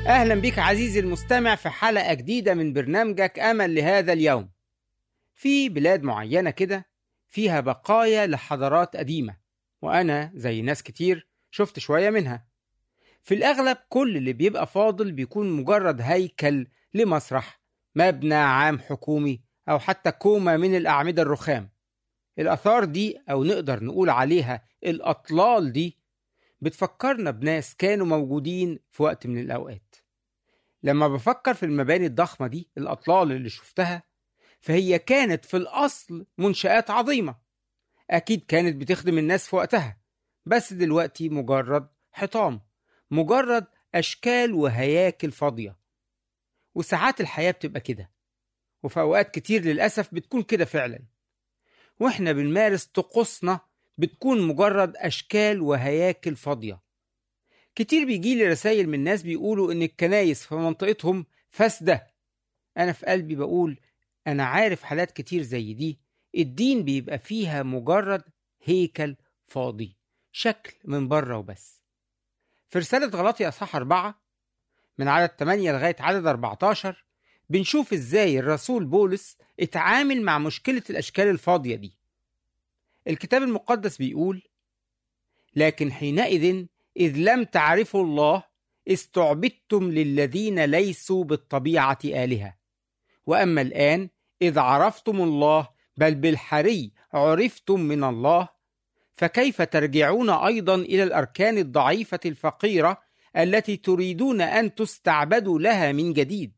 أهلا بك عزيزي المستمع في حلقة جديدة من برنامجك أمل لهذا اليوم. في بلاد معينة كده فيها بقايا لحضارات قديمة وأنا زي ناس كتير شفت شوية منها. في الأغلب كل اللي بيبقى فاضل بيكون مجرد هيكل لمسرح مبنى عام حكومي أو حتى كومة من الأعمدة الرخام. الآثار دي أو نقدر نقول عليها الأطلال دي بتفكرنا بناس كانوا موجودين في وقت من الأوقات لما بفكر في المباني الضخمة دي الأطلال اللي شفتها فهي كانت في الأصل منشآت عظيمة أكيد كانت بتخدم الناس في وقتها بس دلوقتي مجرد حطام مجرد أشكال وهياكل فاضية وساعات الحياة بتبقى كده وفي أوقات كتير للأسف بتكون كده فعلا وإحنا بنمارس طقوسنا بتكون مجرد أشكال وهياكل فاضية كتير بيجيلي رسائل من ناس بيقولوا إن الكنايس في منطقتهم فاسدة أنا في قلبي بقول أنا عارف حالات كتير زي دي الدين بيبقى فيها مجرد هيكل فاضي شكل من بره وبس في رسالة غلطي أصحاح أربعة من عدد 8 لغاية عدد 14 بنشوف إزاي الرسول بولس اتعامل مع مشكلة الأشكال الفاضية دي الكتاب المقدس بيقول لكن حينئذ إذ لم تعرفوا الله استعبدتم للذين ليسوا بالطبيعة آلهة وأما الآن إذ عرفتم الله بل بالحري عرفتم من الله فكيف ترجعون أيضا إلى الأركان الضعيفة الفقيرة التي تريدون أن تستعبدوا لها من جديد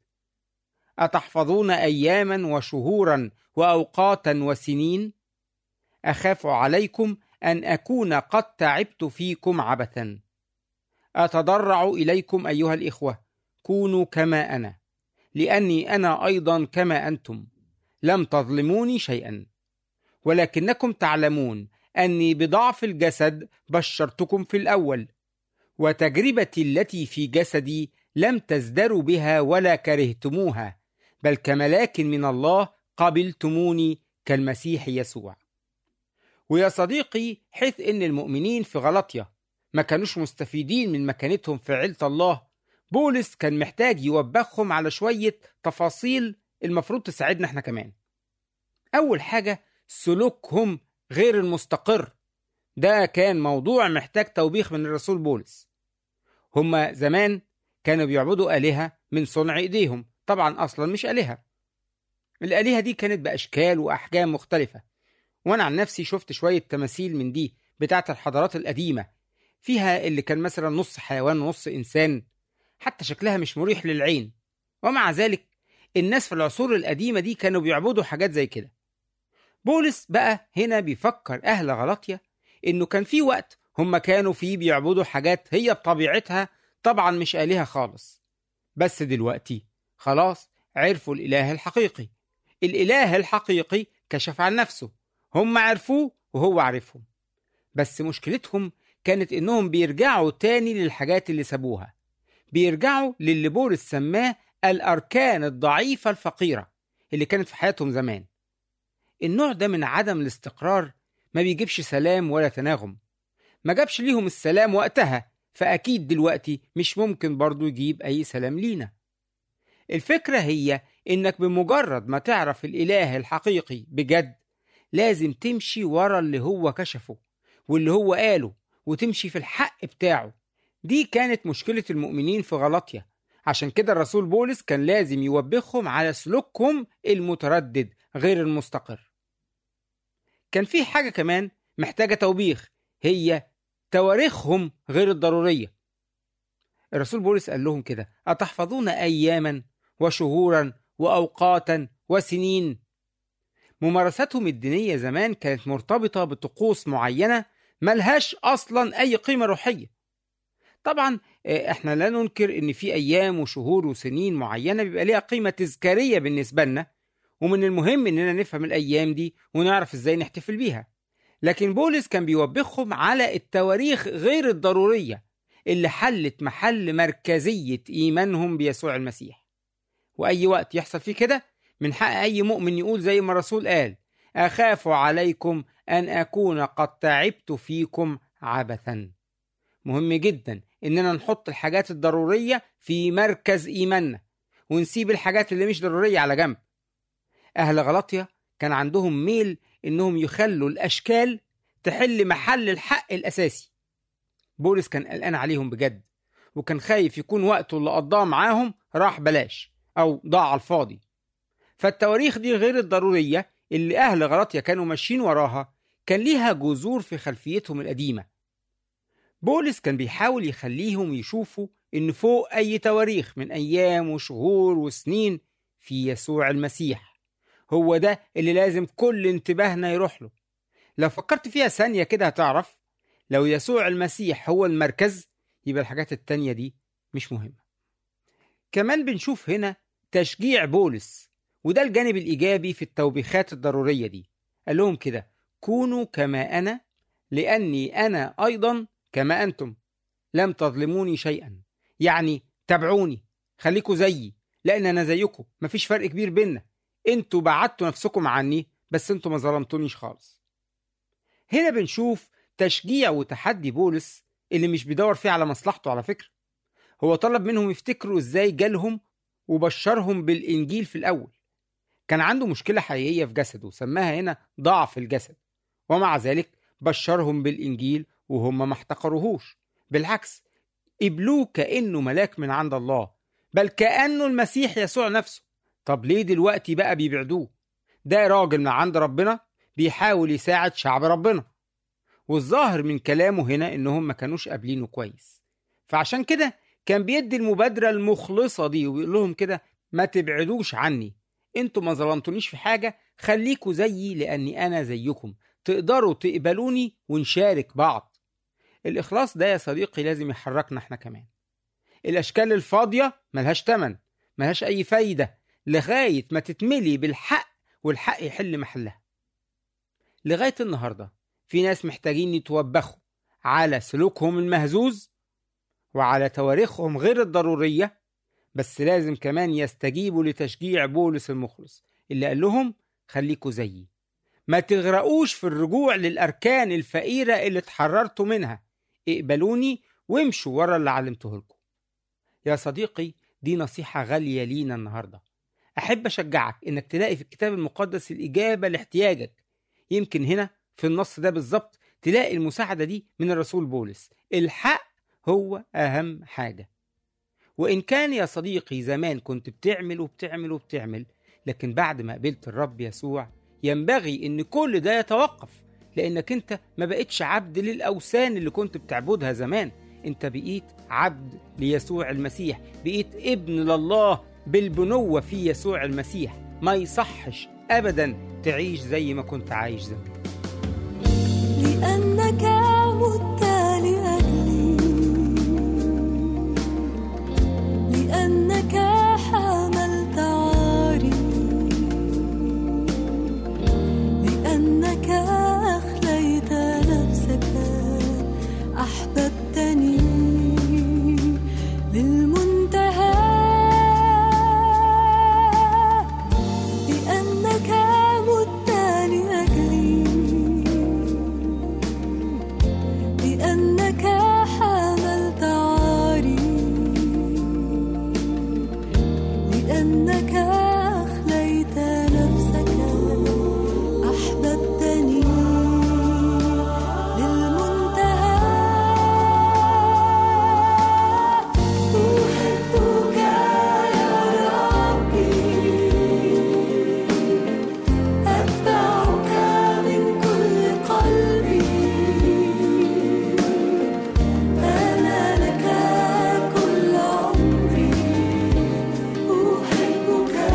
أتحفظون أياما وشهورا وأوقاتا وسنين أخاف عليكم أن أكون قد تعبت فيكم عبثا أتضرع إليكم أيها الإخوة كونوا كما أنا لأني أنا أيضا كما أنتم لم تظلموني شيئا ولكنكم تعلمون أني بضعف الجسد بشرتكم في الأول وتجربتي التي في جسدي لم تزدروا بها ولا كرهتموها بل كملاك من الله قبلتموني كالمسيح يسوع ويا صديقي حيث ان المؤمنين في غلطية ما كانوش مستفيدين من مكانتهم في عيلة الله بولس كان محتاج يوبخهم على شوية تفاصيل المفروض تساعدنا احنا كمان أول حاجة سلوكهم غير المستقر ده كان موضوع محتاج توبيخ من الرسول بولس هما زمان كانوا بيعبدوا آلهة من صنع إيديهم طبعا أصلا مش آلهة الآلهة دي كانت بأشكال وأحجام مختلفة وانا عن نفسي شفت شويه تماثيل من دي بتاعه الحضارات القديمه فيها اللي كان مثلا نص حيوان ونص انسان حتى شكلها مش مريح للعين ومع ذلك الناس في العصور القديمه دي كانوا بيعبدوا حاجات زي كده بولس بقى هنا بيفكر اهل غلطيا انه كان في وقت هم كانوا فيه بيعبدوا حاجات هي بطبيعتها طبعا مش آلهة خالص بس دلوقتي خلاص عرفوا الإله الحقيقي الإله الحقيقي كشف عن نفسه هم عرفوه وهو عرفهم بس مشكلتهم كانت انهم بيرجعوا تاني للحاجات اللي سابوها بيرجعوا للي بولس سماه الاركان الضعيفه الفقيره اللي كانت في حياتهم زمان النوع ده من عدم الاستقرار ما بيجيبش سلام ولا تناغم ما جابش ليهم السلام وقتها فاكيد دلوقتي مش ممكن برضو يجيب اي سلام لينا الفكره هي انك بمجرد ما تعرف الاله الحقيقي بجد لازم تمشي ورا اللي هو كشفه واللي هو قاله وتمشي في الحق بتاعه دي كانت مشكلة المؤمنين في غلطية عشان كده الرسول بولس كان لازم يوبخهم على سلوكهم المتردد غير المستقر كان في حاجة كمان محتاجة توبيخ هي تواريخهم غير الضرورية الرسول بولس قال لهم كده أتحفظون أياما وشهورا وأوقاتا وسنين ممارساتهم الدينية زمان كانت مرتبطة بطقوس معينة ملهاش أصلا أي قيمة روحية طبعا احنا لا ننكر ان في ايام وشهور وسنين معينه بيبقى ليها قيمه تذكاريه بالنسبه لنا ومن المهم اننا نفهم الايام دي ونعرف ازاي نحتفل بيها لكن بولس كان بيوبخهم على التواريخ غير الضروريه اللي حلت محل مركزيه ايمانهم بيسوع المسيح واي وقت يحصل فيه كده من حق اي مؤمن يقول زي ما الرسول قال اخاف عليكم ان اكون قد تعبت فيكم عبثا مهم جدا إننا نحط الحاجات الضرورية في مركز إيماننا ونسيب الحاجات اللي مش ضرورية على جنب أهل غلطية كان عندهم ميل إنهم يخلوا الأشكال تحل محل الحق الأساسي بولس كان قلقان عليهم بجد وكان خايف يكون وقته اللي قضاه معاهم راح بلاش أو ضاع على الفاضي فالتواريخ دي غير الضرورية اللي أهل غلطية كانوا ماشيين وراها كان ليها جذور في خلفيتهم القديمة بولس كان بيحاول يخليهم يشوفوا إن فوق أي تواريخ من أيام وشهور وسنين في يسوع المسيح هو ده اللي لازم كل انتباهنا يروح له لو فكرت فيها ثانية كده هتعرف لو يسوع المسيح هو المركز يبقى الحاجات التانية دي مش مهمة كمان بنشوف هنا تشجيع بولس وده الجانب الإيجابي في التوبيخات الضرورية دي قال لهم كده كونوا كما أنا لأني أنا أيضا كما أنتم لم تظلموني شيئا يعني تابعوني خليكوا زيي لأن أنا زيكم مفيش فرق كبير بينا انتوا بعدتوا نفسكم عني بس انتوا ما ظلمتونيش خالص هنا بنشوف تشجيع وتحدي بولس اللي مش بيدور فيه على مصلحته على فكرة هو طلب منهم يفتكروا ازاي جالهم وبشرهم بالإنجيل في الأول كان عنده مشكلة حقيقية في جسده سماها هنا ضعف الجسد ومع ذلك بشرهم بالإنجيل وهم ما احتقروهوش بالعكس قبلوه كأنه ملاك من عند الله بل كأنه المسيح يسوع نفسه طب ليه دلوقتي بقى بيبعدوه ده راجل من عند ربنا بيحاول يساعد شعب ربنا والظاهر من كلامه هنا انهم ما كانوش قابلينه كويس فعشان كده كان بيدي المبادرة المخلصة دي وبيقول لهم كده ما تبعدوش عني انتوا ما ظلمتونيش في حاجة خليكوا زيي لاني انا زيكم تقدروا تقبلوني ونشارك بعض الاخلاص ده يا صديقي لازم يحركنا احنا كمان الاشكال الفاضية ملهاش تمن ملهاش اي فايدة لغاية ما تتملي بالحق والحق يحل محلها لغاية النهاردة في ناس محتاجين يتوبخوا على سلوكهم المهزوز وعلى تواريخهم غير الضرورية بس لازم كمان يستجيبوا لتشجيع بولس المخلص اللي قال لهم خليكوا زيي ما تغرقوش في الرجوع للأركان الفقيرة اللي اتحررتوا منها اقبلوني وامشوا ورا اللي علمته لكم يا صديقي دي نصيحة غالية لينا النهاردة أحب أشجعك إنك تلاقي في الكتاب المقدس الإجابة لاحتياجك يمكن هنا في النص ده بالظبط تلاقي المساعدة دي من الرسول بولس الحق هو أهم حاجة وإن كان يا صديقي زمان كنت بتعمل وبتعمل وبتعمل لكن بعد ما قبلت الرب يسوع ينبغي إن كل ده يتوقف لأنك أنت ما بقتش عبد للأوثان اللي كنت بتعبدها زمان أنت بقيت عبد ليسوع المسيح بقيت ابن لله بالبنوة في يسوع المسيح ما يصحش أبدا تعيش زي ما كنت عايش زمان لأنك مت لأجلي لأنك حملت عاري لأنك أخليت نفسك أحببتني للمنتهى لأنك مت لأجلي لأنك حملت عاري لأنك أخليت نفسك أحببتني للمنتهى أحبك يا ربي أتبعك من كل قلبي أنا لك كل عمري أحبك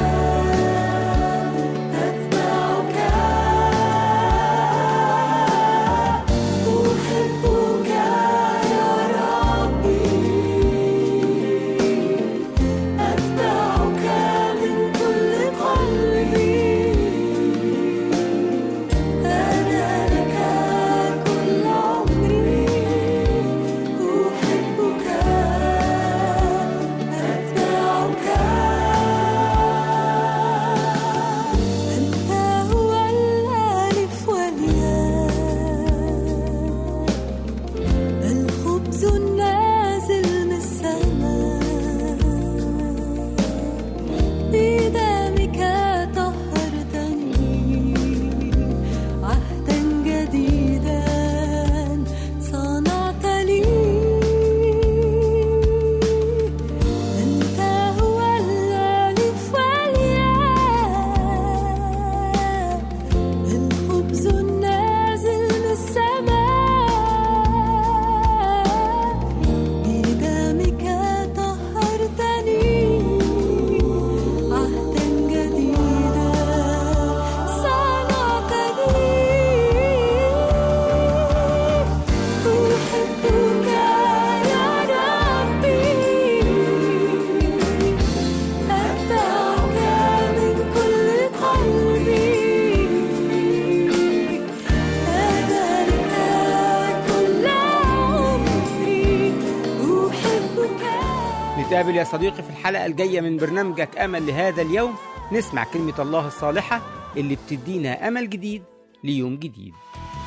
نتقابل يا صديقي في الحلقة الجاية من برنامجك أمل لهذا اليوم نسمع كلمة الله الصالحة اللي بتدينا أمل جديد ليوم جديد